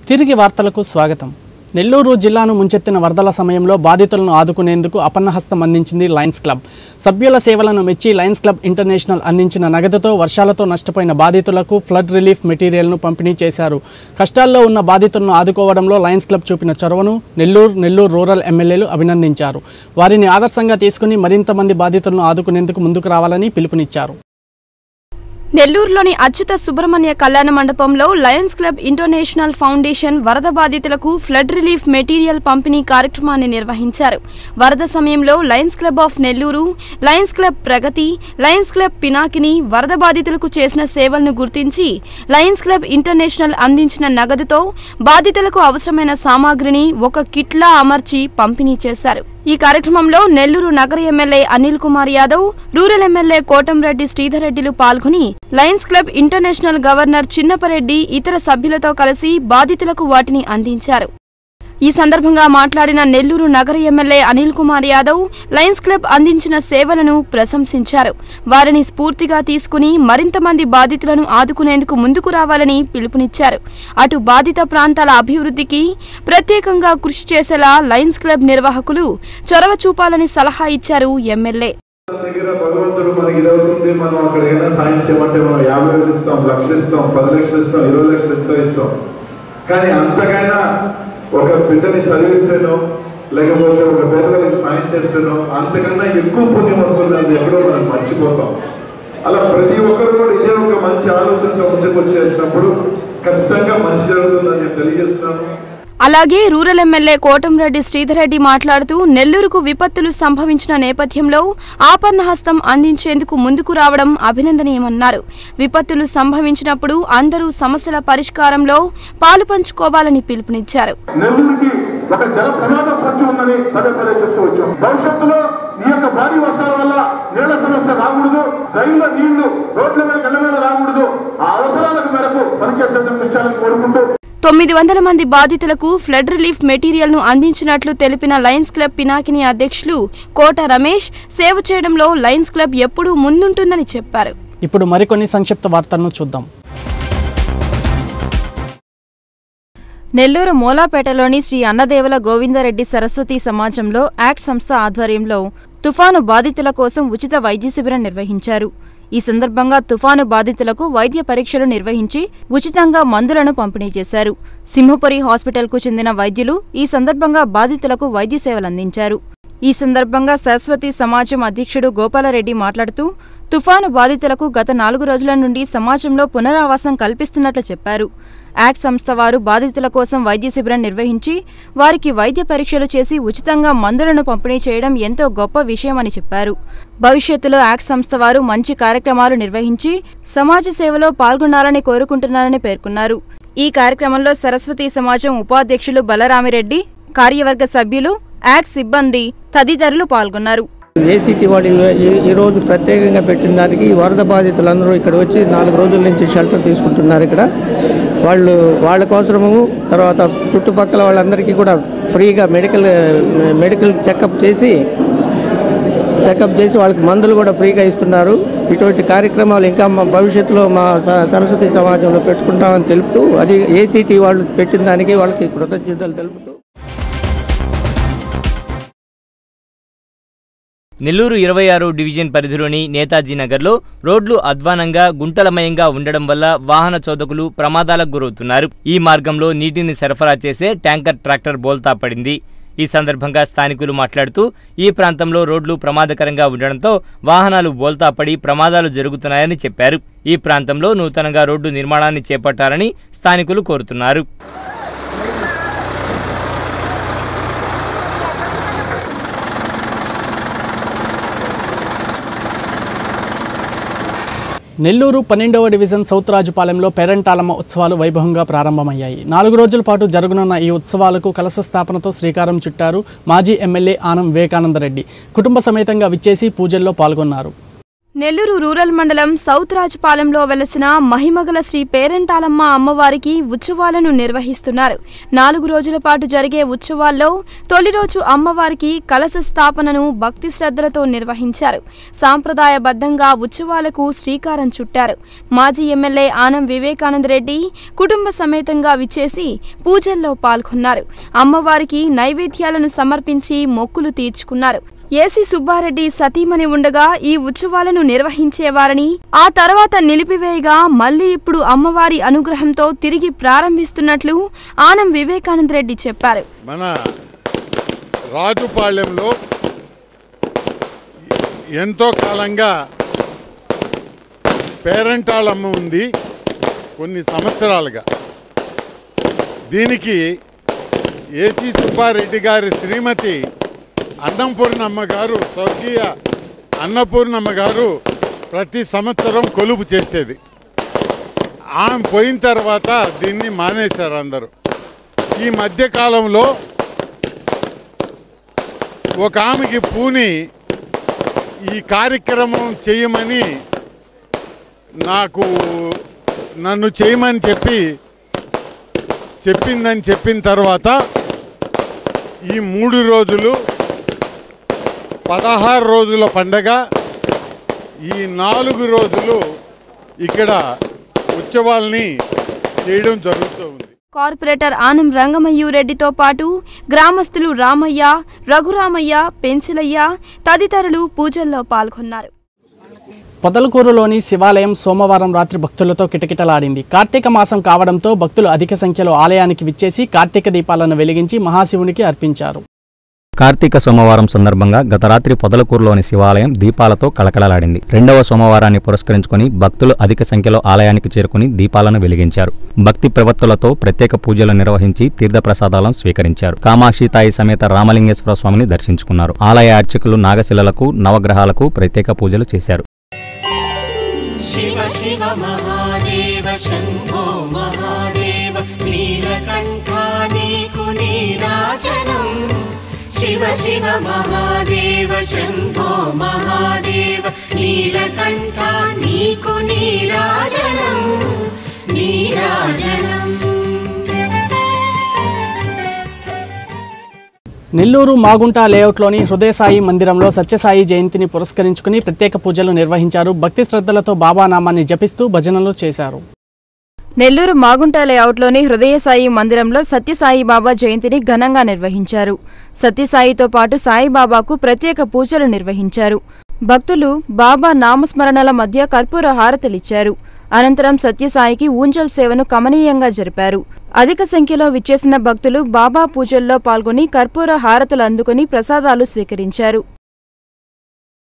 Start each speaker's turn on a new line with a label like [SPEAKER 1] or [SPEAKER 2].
[SPEAKER 1] తిరిగి వార్తలకు స్వాగతం నెల్లూరు జిల్లాను ముంచెత్తిన వరదల సమయంలో బాధితులను ఆదుకునేందుకు అపన్నహస్తం అందించింది లయన్స్ క్లబ్ సభ్యుల సేవలను మెచ్చి లయన్స్ క్లబ్ ఇంటర్నేషనల్ అందించిన నగదుతో వర్షాలతో నష్టపోయిన బాధితులకు ఫ్లడ్ రిలీఫ్ మెటీరియల్ను పంపిణీ చేశారు కష్టాల్లో ఉన్న బాధితులను ఆదుకోవడంలో లయన్స్ క్లబ్ చూపిన చొరవను నెల్లూరు నెల్లూరు రూరల్ ఎమ్మెల్యేలు అభినందించారు వారిని ఆదర్శంగా తీసుకుని మరింత మంది బాధితులను ఆదుకునేందుకు ముందుకు రావాలని పిలుపునిచ్చారు
[SPEAKER 2] నెల్లూరులోని అచ్యుత సుబ్రహ్మణ్య కళ్యాణ మండపంలో లయన్స్ క్లబ్ ఇంటర్నేషనల్ ఫౌండేషన్ వరద బాధితులకు ఫ్లడ్ రిలీఫ్ మెటీరియల్ పంపిణీ కార్యక్రమాన్ని నిర్వహించారు వరద సమయంలో Lions Club of Nellore Lions Club Pragati Lions Club Pinakini వరద బాధితులకు చేసిన సేవలను గుర్తించి లయన్స్ క్లబ్ ఇంటర్నేషనల్ అందించిన నగదుతో బాధితులకు అవసరమైన సామాగ్రిని ఒక కిట్లా అమర్చి పంపిణీ చేశారు ఈ కార్యక్రమంలో నెల్లూరు నగర MLA Anil Kumar Yadav rural MLA Kotamreddy Sridhar రెడ్డిలు పాల్గొని Lions Club International governor Chinnapareddy ఇతర సభ్యులతో కలిసి బాధితులకు వాటిని అందించారు ఈ సందర్భంగా మాట్లాడిన నెల్లూరు నగర MLA Anil Kumar Yadav Lions Club అందించిన సేవలను ప్రశంసించారు వారిని స్ఫూర్తిగా తీసుకుని మరింత మంది బాధితులను ఆదుకునేందుకు ముందుకు రావాలని పిలుపునిచ్చారు అటు బాధిత ప్రాంతాల అభివృద్ధికి ప్రత్యేకంగా కృషి చేసేలా లయన్స్ క్లబ్ నిర్వాహకులు చొరవ చూపాలని సలహా ఇచ్చారు ఎమ్మెల్యే
[SPEAKER 3] దగ్గర భగవంతుడు మనకి ఇది అవుతుంది మనం అక్కడ ఏదైనా సాయం చేయమంటే మనం యాభై వేలు ఇస్తాం లక్ష ఇస్తాం పది లక్షలు ఇస్తాం ఇరవై లక్షలు ఎంతో ఇస్తాం కానీ అంతకైనా ఒక బిడ్డని చదివిస్తేనో లేకపోతే ఒక పేదవాళ్ళకి సాయం చేస్తేనో అంతకన్నా ఎక్కువ పుణ్యం వస్తుంది అది ఎక్కడో మనం మర్చిపోతాం అలా ప్రతి ఒక్కరు కూడా ఇదే ఒక మంచి ఆలోచనతో ముందుకు వచ్చేసినప్పుడు ఖచ్చితంగా మంచి జరుగుతుందని నేను తెలియజేస్తున్నాను
[SPEAKER 2] అలాగే రూరల్ ఎమ్మెల్యే కోటంరెడ్డి శ్రీధర్రెడ్డి మాట్లాడుతూ నెల్లూరుకు విపత్తులు సంభవించిన నేపథ్యంలో ఆపన్న హస్తం అందించేందుకు ముందుకు రావడం అభినందనీయమన్నారు విపత్తులు సంభవించినప్పుడు అందరూ సమస్యల పరిష్కారంలో పాలు పంచుకోవాలని పిలుపునిచ్చారు
[SPEAKER 4] నెల్లూరుకి ఒక జల ప్రమాదం పొంచి ఉందని పదే పదే చెప్తూ వచ్చాం భవిష్యత్తులో ఈ యొక్క భారీ వర్షాల వల్ల నీళ్ల సమస్య రాకూడదు రైల్లో నీళ్లు రోడ్ల మీద గండ మీద రాకూడదు ఆ అవసరాలకు మేరకు పనిచేసేందుకు విషయాలను కోరుకుంటూ
[SPEAKER 2] తొమ్మిది వందల మంది బాధితులకు ఫ్లడ్ రిలీఫ్ మెటీరియల్ ను అందించినట్లు తెలిపిన లయన్స్ క్లబ్ పినాకిని అధ్యక్షులు కోట రమేష్ సేవ చేయడంలో లయన్స్ క్లబ్ ఎప్పుడూ ముందుంటుందని చెప్పారు
[SPEAKER 1] ఇప్పుడు మరికొన్ని సంక్షిప్త వార్తలను చూద్దాం
[SPEAKER 5] నెల్లూరు మూలాపేటలోని శ్రీ అన్నదేవుల గోవిందరెడ్డి సరస్వతి సమాజంలో యాక్ట్ సంస్థ ఆధ్వర్యంలో తుఫాను బాధితుల కోసం ఉచిత వైద్య శిబిరం నిర్వహించారు ఈ సందర్భంగా తుఫాను బాధితులకు వైద్య పరీక్షలు నిర్వహించి ఉచితంగా మందులను పంపిణీ చేశారు సింహపురి హాస్పిటల్కు చెందిన వైద్యులు ఈ సందర్భంగా బాధితులకు వైద్య సేవలందించారు ఈ సందర్భంగా సరస్వతి సమాజం అధ్యక్షుడు గోపాలరెడ్డి మాట్లాడుతూ తుఫాను బాధితులకు గత నాలుగు రోజుల నుండి సమాజంలో పునరావాసం కల్పిస్తున్నట్లు చెప్పారు యాక్ట్ సంస్థ వారు బాధితుల కోసం వైద్య శిబిరం నిర్వహించి వారికి వైద్య పరీక్షలు చేసి ఉచితంగా మందులను పంపిణీ చేయడం ఎంతో గొప్ప విషయమని చెప్పారు భవిష్యత్తులో యాక్ట్ సంస్థ వారు మంచి కార్యక్రమాలు నిర్వహించి సమాజ సేవలో పాల్గొనాలని కోరుకుంటున్నారని పేర్కొన్నారు ఈ కార్యక్రమంలో సరస్వతి సమాజం ఉపాధ్యక్షులు బలరామిరెడ్డి కార్యవర్గ సభ్యులు యాక్ట్ సిబ్బంది తదితరులు పాల్గొన్నారు
[SPEAKER 6] ఏసీటీ వాళ్ళు ఈ- ఈ రోజు ప్రత్యేకంగా పెట్టిన దానికి ఈ వరద బాధితులందరూ ఇక్కడ వచ్చి నాలుగు రోజుల నుంచి షెల్టర్ తీసుకుంటున్నారు ఇక్కడ వాళ్ళు వాళ్ళ కోసము తర్వాత చుట్టుపక్కల వాళ్ళందరికీ కూడా ఫ్రీగా మెడికల్ మెడికల్ చెకప్ చేసి చెకప్ చేసి వాళ్ళకి మందులు కూడా ఫ్రీగా ఇస్తున్నారు ఇటువంటి కార్యక్రమాలు ఇంకా మా భవిష్యత్తులో మా స- సరస్వతి సమాజంలో పెట్టుకుంటామని తెలుపుతూ అది ఏసీటీ వాళ్ళు పెట్టిన దానికి వాళ్ళకి కృతజ్ఞతలు తెలుపుతూ
[SPEAKER 7] నెల్లూరు ఇరవై ఆరు డివిజన్ పరిధిలోని నేతాజీ నగర్లో రోడ్లు అధ్వానంగా గుంటలమయంగా ఉండడం వల్ల వాహన చోదకులు ప్రమాదాలకు గురవుతున్నారు ఈ మార్గంలో నీటిని సరఫరా చేసే ట్యాంకర్ ట్రాక్టర్ బోల్తా పడింది ఈ సందర్భంగా స్థానికులు మాట్లాడుతూ ఈ ప్రాంతంలో రోడ్లు ప్రమాదకరంగా ఉండడంతో వాహనాలు బోల్తా పడి ప్రమాదాలు జరుగుతున్నాయని చెప్పారు ఈ ప్రాంతంలో నూతనంగా రోడ్డు నిర్మాణాన్ని చేపట్టాలని స్థానికులు కోరుతున్నారు
[SPEAKER 1] నెల్లూరు పన్నెండవ డివిజన్ సౌత్ రాజుపాలెంలో పేరంటాలమ్మ ఉత్సవాలు వైభవంగా ప్రారంభమయ్యాయి నాలుగు రోజుల పాటు జరగనున్న ఈ ఉత్సవాలకు కలశ స్థాపనతో శ్రీకారం చుట్టారు మాజీ ఎమ్మెల్యే ఆనం వివేకానందరెడ్డి కుటుంబ సమేతంగా విచ్చేసి పూజల్లో పాల్గొన్నారు
[SPEAKER 2] నెల్లూరు రూరల్ మండలం సౌత్ రాజపాలెంలో వెలసిన మహిమగల శ్రీ పేరెంటాలమ్మ అమ్మవారికి ఉత్సవాలను నిర్వహిస్తున్నారు నాలుగు రోజుల పాటు జరిగే ఉత్సవాల్లో తొలి రోజు అమ్మవారికి కలశ స్థాపనను భక్తి శ్రద్ధలతో నిర్వహించారు సాంప్రదాయబద్ధంగా ఉత్సవాలకు శ్రీకారం చుట్టారు మాజీ ఎమ్మెల్యే ఆనం వివేకానంద రెడ్డి కుటుంబ సమేతంగా విచ్చేసి పూజల్లో పాల్గొన్నారు అమ్మవారికి నైవేద్యాలను సమర్పించి మొక్కులు తీర్చుకున్నారు ఏసీ సుబ్బారెడ్డి సతీమణి ఉండగా ఈ ఉత్సవాలను నిర్వహించేవారని ఆ తర్వాత నిలిపివేయగా మళ్లీ ఇప్పుడు అమ్మవారి అనుగ్రహంతో తిరిగి ప్రారంభిస్తున్నట్లు ఆనం వివేకానంద రెడ్డి చెప్పారు
[SPEAKER 8] మన రాజుపాళ్యంలో ఎంతో కాలంగా పేరెంటాళమ్మ ఉంది కొన్ని సంవత్సరాలుగా దీనికి ఏసీ సుబ్బారెడ్డి గారి శ్రీమతి అన్నంపూర్ణమ్మ గారు స్వర్గీయ అన్నపూర్ణమ్మ గారు ప్రతి సంవత్సరం కొలుపు చేసేది ఆమె పోయిన తర్వాత దీన్ని మానేశారు అందరూ ఈ మధ్య కాలంలో ఒక ఆమెకి పూని ఈ కార్యక్రమం చేయమని నాకు నన్ను చేయమని చెప్పి చెప్పిందని చెప్పిన తర్వాత ఈ మూడు రోజులు పదహారు రోజుల పండగ ఈ నాలుగు రోజులు ఇక్కడ ఉత్సవాల్ని చేయడం జరుగుతూ ఉంది
[SPEAKER 2] కార్పొరేటర్ ఆనం రంగమయ్యు రెడ్డితో పాటు గ్రామస్తులు రామయ్య రఘురామయ్య పెంచలయ్య తదితరులు పూజల్లో పాల్గొన్నారు
[SPEAKER 1] పొదలకూరులోని శివాలయం సోమవారం రాత్రి భక్తులతో కిటకిటలాడింది కార్తీక మాసం కావడంతో భక్తులు అధిక సంఖ్యలో ఆలయానికి విచ్చేసి కార్తీక దీపాలను వెలిగించి మహాశివునికి అర్పించారు
[SPEAKER 9] కార్తీక సోమవారం సందర్భంగా గత రాత్రి పొదలకూరులోని శివాలయం దీపాలతో కళకళలాడింది రెండవ సోమవారాన్ని పురస్కరించుకుని భక్తులు అధిక సంఖ్యలో ఆలయానికి చేరుకుని దీపాలను వెలిగించారు భక్తి ప్రవత్తులతో ప్రత్యేక పూజలు నిర్వహించి తీర్థప్రసాదాలను స్వీకరించారు కామాక్షి తాయి సమేత రామలింగేశ్వర స్వామిని దర్శించుకున్నారు ఆలయ అర్చకులు నాగశిలలకు నవగ్రహాలకు ప్రత్యేక పూజలు చేశారు
[SPEAKER 10] शिव शिव महादेव शम्भो महादेव नीलकण्ठा नीकु नीराजनम् शिव शिव महादेव शम्भो महादेव नीलकण्ठा नीकु नीराजनम्
[SPEAKER 1] నెల్లూరు మాగుంట లేఅవుట్లోని హృదయసాయి మందిరంలో సత్యసాయి జయంతిని పురస్కరించుకుని ప్రత్యేక పూజలు నిర్వహించారు భక్తి శ్రద్ధలతో బాబా నామాన్ని జపిస్తూ భజనలు చేశారు
[SPEAKER 5] నెల్లూరు మాగుంట లేఅవుట్లోని హృదయసాయి మందిరంలో సత్యసాయి బాబా జయంతిని ఘనంగా నిర్వహించారు సత్యసాయితో పాటు సాయిబాబాకు ప్రత్యేక పూజలు నిర్వహించారు భక్తులు బాబా నామస్మరణల మధ్య కర్పూర హారతలిచ్చారు అనంతరం సత్యసాయికి ఊంజల్ సేవను కమనీయంగా జరిపారు అధిక సంఖ్యలో విచ్చేసిన భక్తులు బాబా పూజల్లో పాల్గొని కర్పూర హారతులు అందుకుని ప్రసాదాలు స్వీకరించారు